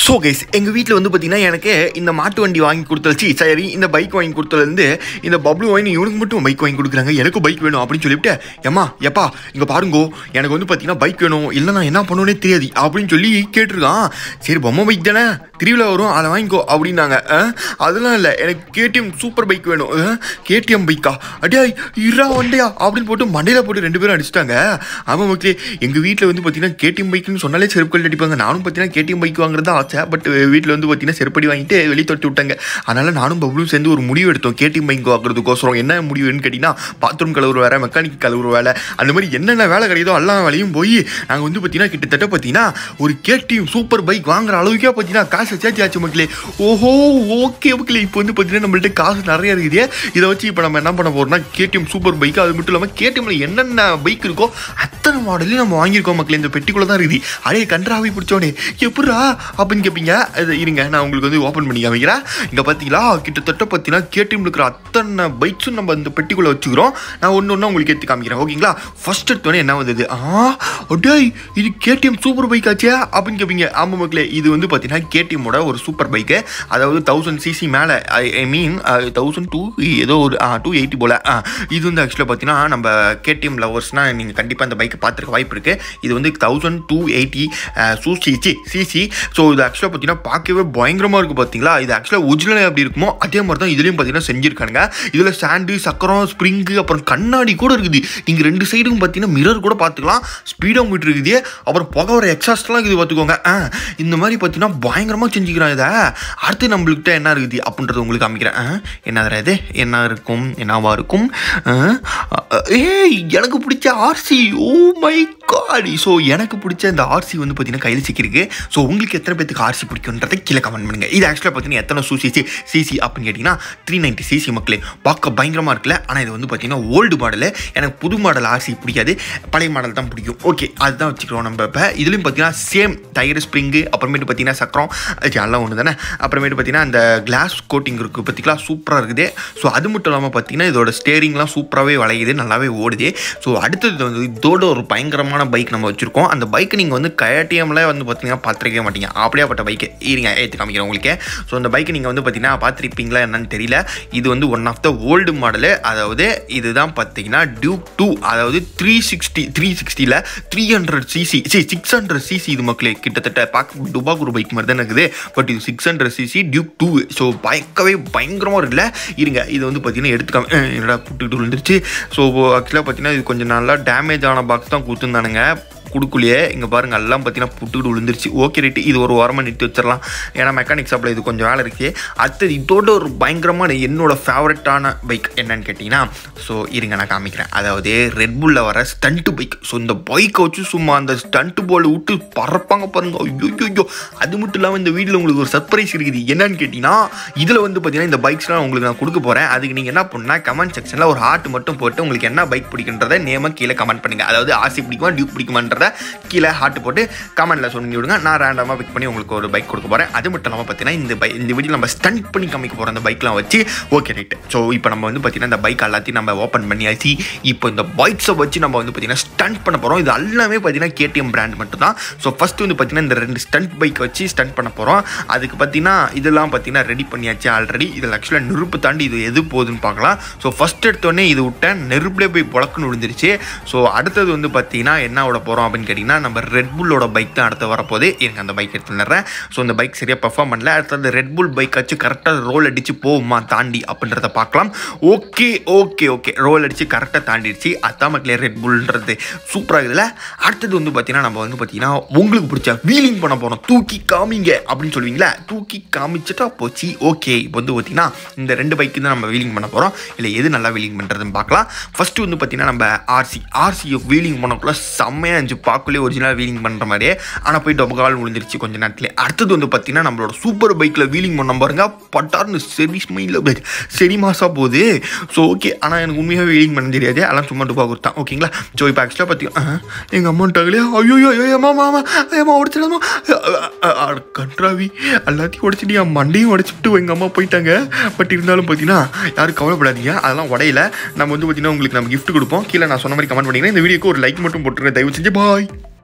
so guys எங்கள் வீட்டில் வந்து பார்த்தீங்கன்னா எனக்கு இந்த மாட்டு வண்டி வாங்கி கொடுத்தாச்சு சரி இந்த பைக் வாங்கி கொடுத்ததுலேருந்து இந்த பப்ளு வாங்கி இவனுக்கு மட்டும் பைக் வாங்கி கொடுக்குறாங்க எனக்கும் பைக் வேணும் அப்படின்னு சொல்லிவிட்டு ஏம்மா எப்பா இங்கே பாருங்கோ எனக்கு வந்து பார்த்தீங்கன்னா பைக் வேணும் இல்லை நான் என்ன பண்ணுவேனே தெரியாது அப்படின்னு சொல்லி கேட்டிருக்கான் சரி பொம்மை பைக் தானே திருவிழா வரும் அதை வாங்கிக்கோ அப்படின்னாங்க ஆ, அதெல்லாம் இல்லை எனக்கு கேடிஎம் சூப்பர் பைக் வேணும் கேடிஎம் பைக்கா அடியா இரா வண்டியா அப்படின்னு போட்டு மண்டையில் போட்டு ரெண்டு பேரும் அடிச்சிட்டாங்க ஆமாம் மக்களே எங்கள் வீட்டில் வந்து பார்த்தீங்கன்னா கேடிஎம் பைக்குன்னு சொன்னாலே செருப்புகள் அடிப்பாங்க நானும் பார்த்தீங்கன்னா கேடிஎம் பைக் வாங்குறது தான் ஆசை பட் வீட்டில் வந்து பார்த்தீங்கன்னா செருப்படி வாங்கிட்டு வெளியே தொட்டி விட்டாங்க அதனால் நானும் பப்ளும் சேர்ந்து ஒரு முடிவு எடுத்தோம் கேடிஎம் பைக் வாங்குறதுக்கோசரம் என்ன முடிவுன்னு கேட்டிங்கன்னா பாத்ரூம் கழுவுற வேலை மெக்கானிக் கழுவுற வேலை அந்த மாதிரி என்னென்ன வேலை கிடைக்குதோ எல்லா வேலையும் போய் நாங்கள் வந்து பார்த்தீங்கன்னா கிட்டத்தட்ட பார்த்தீங்கன்னா ஒரு கேடிஎம் சூப்பர் பைக் வாங்குற அளவுக்கே பார்த்தீங்கன்னா காசு சேர்த்தியாச்சு மக்களே ஓஹோ ஓகே மக்களே இப்போ வந்து பார்த்தீங்கன்னா நம்மள்ட்ட காசு நிறைய இருக்குது இதை வச்சு இப்போ நம்ம என்ன பண்ண போறோம்னா கேடிஎம் சூப்பர் பைக் அது மட்டும் இல்லாமல் கேடிஎம்ல என்னென்ன பைக் இருக்கோ அத்தனை மாடலையும் நம்ம வாங்கியிருக்கோம் மக்களே இந்த பெட்டிக்குள்ள தான் இருக்குது அடே கன்றாவி பிடிச்சோடனே எப்படா அப்படின்னு கேட்பீங்க அது இருங்க நான் உங்களுக்கு வந்து ஓப்பன் பண்ணி காமிக்கிறேன் இங்கே பார்த்தீங்களா கிட்டத்தட்ட பார்த்தீங்கன்னா கேடிஎம்ல இருக்கிற அத்தனை பைக்ஸும் நம்ம இந்த பெட்டிக்குள்ளே வச்சுக்கிறோம் நான் ஒன்று ஒன்றா உங்களுக்கு எடுத்து காமிக்கிறேன் ஓகேங்களா ஃபர்ஸ்ட் எடுத்தோடனே என்ன வந்தது ஆ அடேய் இது கேடிஎம் சூப்பர் பைக் ஆச்சே அப்படின்னு கேட்பீங்க ஆமாம் மக்களே இது வந்து பார்த்தீங்கன்னா கேடிஎம்மோட ஒரு சூப்பர் பைக்கு அதாவது தௌசண்ட் சிசி மேலே ஐ மீன் தௌசண்ட் டூ ஏதோ ஒரு டூ எயிட்டி போல் ஆ, இது வந்து ஆக்சுவலாக பார்த்தீங்கன்னா நம்ம கேடிஎம் லவர்ஸ்னால் நீங்கள் கண்டிப்பாக அந்த பைக்கை பார்த்துருக்க வாய்ப்பு இருக்குது இது வந்து தௌசண்ட் டூ எயிட்டி சூசி சிசி ஸோ இது ஆக்சுவலாக பார்த்தீங்கன்னா பார்க்கவே பயங்கரமாக இருக்குது பார்த்தீங்களா இது ஆக்சுவலாக ஒரிஜினல் எப்படி இருக்குமோ அதே மாதிரி தான் இதுலேயும் பார்த்தீங்கன்னா செஞ்சுருக்காங்க இதில் சாண்டு சக்கரம் ஸ்ப்ரிங்கு அப்புறம் கண்ணாடி கூட இருக்குது நீங்கள் ரெண்டு சைடும் பார்த்தீங்கன்னா மிரர் கூட பார்த்துக்கலாம் ஸ்பீடாக மீட்டர் இருக்குது அப்புறம் புகை வர எக்ஸாஸ்ட்லாம் இருக்குது பார்த்துக்கோங்க ஆ இந்த மாதிரி பார்த்தீங்கன்னா பயங்கரமாக செஞ்சுக்கிறான் இதை அடுத்து நம்மளுக்கிட்ட என்ன இருக்குது அப்படின்றத உங்களுக்கு காமிக்கிறேன் ஆ, என்னதுடா இது என்ன இருக்கும் என்னவா இருக்கும் ஆ, அ, ஏய் எனக்கு பிடிச்ச RC oh my god so எனக்கு பிடிச்ச இந்த ஆர்சி வந்து பார்த்தீங்கன்னா கையில் சிக்கிருக்கு ஸோ உங்களுக்கு எத்தனை பேத்துக்கு ஆர்சி பிடிக்குன்றதை கீழே கமெண்ட் பண்ணுங்க இது ஆக்சுவலாக பார்த்தீங்கன்னா எத்தனை சூசிசி சிசி அப்படின்னு கேட்டிங்கன்னா த்ரீ நைன்ட்டி சிசி மக்களே பார்க்க பயங்கரமாக இருக்குல்ல ஆனால் இது வந்து பார்த்தீங்கன்னா ஓல்டு மாடலு எனக்கு புது மாடல் ஆர்சி பிடிக்காது பழைய மாடல் தான் பிடிக்கும் ஓகே அதுதான் வச்சுக்கிறோம் நம்ம இப்போ இதுலேயும் பார்த்தீங்கன்னா சேம் டயர் ஸ்ப்ரிங்கு அப்புறமேட்டு பார்த்தீங்கன்னா சக்கரம் அது எல்லாம் ஒன்று தானே அப்புறமேட்டு பார்த்தீங்கன்னா அந்த கிளாஸ் கோட்டிங் இருக்குது பார்த்தீங்களா சூப்பராக இருக்குது ஸோ அது மட்டும் இல்லாமல் பார்த்தீங்கன்னா இதோட ஸ்டேரிங்லாம் சூப்பராகவே வளையுது நல்லாவே ஓடுது ஸோ அடுத்தது வந்து இதோட ஒரு பயங்கரமான பைக் நம்ம வச்சுருக்கோம் அந்த பைக்கு நீங்கள் வந்து கயட்டிஎம்ல வந்து பார்த்தீங்கன்னா பார்த்துருக்கவே மாட்டீங்க அப்படியாப்பட்ட பைக்கு இருங்க ஏற்று காமிக்கிறேன் உங்களுக்கு ஸோ அந்த பைக்கு நீங்கள் வந்து பார்த்தீங்கன்னா பார்த்துருப்பீங்களா என்னன்னு தெரியல இது வந்து one of the old model அதாவது இதுதான் பார்த்தீங்கன்னா டியூக் டூ அதாவது த்ரீ சிக்ஸ்டி த்ரீ சிக்ஸ்டியில் த்ரீ ஹண்ட்ரட் சிசி சி சிக்ஸ் ஹண்ட்ரட் சிசி இது மக்களே கிட்டத்தட்ட பார்க்க டுபாகுரு பைக் மாதிரி தான் இருக்குது பட் இது six hundred CC Duke two so பயக்கவே பயங்கரமாக இருக்குல்ல இருங்க இது வந்து பார்த்தீங்கன்னா எடுத்துக்காம அஹ், என்னடா புட்டுக்கிட்டு விழுந்துருச்சு ஸோ ஆக்சுவலாக பார்த்தீங்கன்னா இது கொஞ்சம் நல்லா டேமேஜ் ஆன பாக்ஸ் தான் கொடுத்துருந்தானுங்க கொடுக்கலையே இங்கே பாருங்க எல்லாம் பார்த்தீங்கன்னா புட்டுக்கிட்டு விழுந்துருச்சு ஓகே ரைட்டு இது ஒரு ஓரமாக நிறுத்தி வச்சிடலாம் ஏன்னா மெக்கானிக் ஷாப்பில் இது கொஞ்சம் வேலை இருக்குது அடுத்தது இதோட ஒரு பயங்கரமான என்னோட ஃபேவரட்டான பைக் என்னன்னு கேட்டிங்கன்னா ஸோ இருங்க நான் காமிக்கிறேன் அதாவது ரெட் புல்ல வர ஸ்டண்ட்டு பைக் ஸோ இந்த பைக்கை வச்சு சும்மா அந்த ஸ்டண்ட்டு பால் விட்டு பறப்பாங்க பாருங்க ஐயோ ஐயோ அது மட்டும் இல்லாமல் இந்த வீட்டில் உங்களுக்கு ஒரு சர்ப்ரைஸ் இருக்குது என்னன்னு கேட்டிங்கன்னா இதில் வந்து பார்த்தீங்கன்னா இந்த பைக்ஸ்லாம் உங்களுக்கு நான் கொடுக்க போகிறேன் அதுக்கு நீங்கள் என்ன பண்ணால் கமெண்ட் செக்ஷனில் ஒரு ஹார்ட் மட்டும் போட்டு உங்களுக்கு என்ன பைக் பிடிக்குன்றத நேமாக கீழே கமெண்ட் பண்ணுங்கள் அதாவது ஆசி பிடிக்குமா டியூக் பிடிக்குமான்றத கீழே ஹார்ட் போட்டு கமெண்ட்டில் சொல்லி விடுங்க நான் ரேண்டமாக பிக் பண்ணி உங்களுக்கு ஒரு பைக் கொடுக்க போகிறேன் அது மட்டும் இல்லாமல் பார்த்தீங்கன்னா இந்த பை இந்த வீடியோ நம்ம ஸ்டண்ட் பண்ணி காமிக்க போகிறோம் அந்த பைக்லாம் வச்சு ஓகே ரைட்டு ஸோ இப்போ நம்ம வந்து பார்த்தீங்கன்னா இந்த பைக் எல்லாத்தையும் நம்ம ஓப்பன் பண்ணியாச்சு இப்போ இந்த பைக்ஸை வச்சு நம்ம வந்து பார்த்தீங்கன்னா ஸ்டண்ட் பண்ண போகிறோம் இது எல்லாமே பார்த்தீங்கன்னா கேடிஎம் பிராண்ட் மட்டும் தான் ஸோ ஃபஸ்ட்டு வந்து பார்த்தீங்கன்னா இந்த ரெண்டு ஸ்டண்ட் பைக் வச்சு ஸ்டண்ட் பண்ண போகிறோம் அதுக்கு பார்த்தீங்கன்னா இதெல்லாம் பார்த்தீங்கன்னா ரெடி பண்ணியாச்சு ஆல்ரெடி இதில் ஆக்சுவலாக நெருப்பு தாண்டி இது எது போகுதுன்னு பார்க்கலாம் ஸோ ஃபஸ்ட் எடுத்தோடனே இது விட்டேன் நெருப்புலேயே போய் புழக்குன்னு விழுந்துருச்சு ஸோ அடுத்தது வந்து பார்த்தீங்கன்னா என்ன விட போகிறோம் அப்படின்னு கேட்டிங்கன்னா நம்ம ரெட் புல்லோட பைக் தான் அடுத்து வரப்போகுது எனக்கு அந்த பைக் எடுத்துடுறேன் ஸோ அந்த பைக் சரியாக பெர்ஃபார்ம் பண்ணல அடுத்தது ரெட் புல் பைக் வச்சு கரெக்டாக ரோல் அடித்து போகுமா தாண்டி அப்படின்றத பார்க்கலாம் ஓகே ஓகே ஓகே ரோல் அடித்து கரெக்டாக தாண்டிடுச்சு அதான் மக்களே ரெட் புல்ன்றது சூப்பராக இருக்குதுல அடுத்தது வந்து பார்த்தீங்கன்னா நம்ம வந்து பார்த்தீங்கன்னா உங்களுக்கு பிடிச்ச வீலிங் பண்ண போகிறோம் தூக்கி காமிங்க அப்படின்னு சொல்லுவீங்களா தூக்கி காமிச்சிட்டா போச்சு ஓகே இப்போ வந்து பார்த்தீங்கன்னா இந்த ரெண்டு பைக்கு தான் நம்ம வீலிங் பண்ண போகிறோம் இல்லை எது நல்லா வீலிங் பண்ணுறதுன்னு பார்க்கலாம் ஃபஸ்ட்டு வந்து பார்த்தீங்கன்னா நம்ம ஆர்சி ஆர்சியை வீலிங் பண்ணக்குள்ள செம்மையாக இருந்துச்சு பார்க்கலே ஒரிஜினலாக வீலிங் பண்ணுற மாதிரியே ஆனால் போய் டொபகால் விழுந்துருச்சு கொஞ்சம் நேரத்தில் அடுத்தது வந்து பார்த்தீங்கன்னா நம்மளோட சூப்பர் பைக்கில் வீலிங் பண்ண பாருங்க பட்டார்னு சரி ஸ்மைலில் சரி மாசா போகுது ஸோ ஓகே ஆனால் எனக்கு உண்மையாக வீலிங் பண்ண தெரியாது அதெல்லாம் சும்மா டுபா கொடுத்தான் ஓகேங்களா ஸோ இப்போ ஆக்சுவலாக பார்த்தீங்கன்னா எங்கள் அம்மாட்டாங்களே ஐயோ ஐயோ ஏமா மாமா ஏமா உடச்சிடாமா கன்றாவி எல்லாத்தையும் உடச்சிட்டு என் மண்டையும் உடச்சிட்டு எங்கள் அம்மா போயிட்டாங்க பட் இருந்தாலும் பார்த்தீங்கன்னா யாரும் கவலைப்படாதீங்க அதெல்லாம் உடையில நம்ம வந்து பார்த்தீங்கன்னா உங்களுக்கு நம்ம gift கொடுப்போம் கீழே நான் சொன்ன மாதிரி கமெண்ட் பண்ணிக்கிறேன் இந்த வீடியோக்கு ஒரு லைக் மட்டும் போட்டுருங்க தயவு செஞ்சு பாய்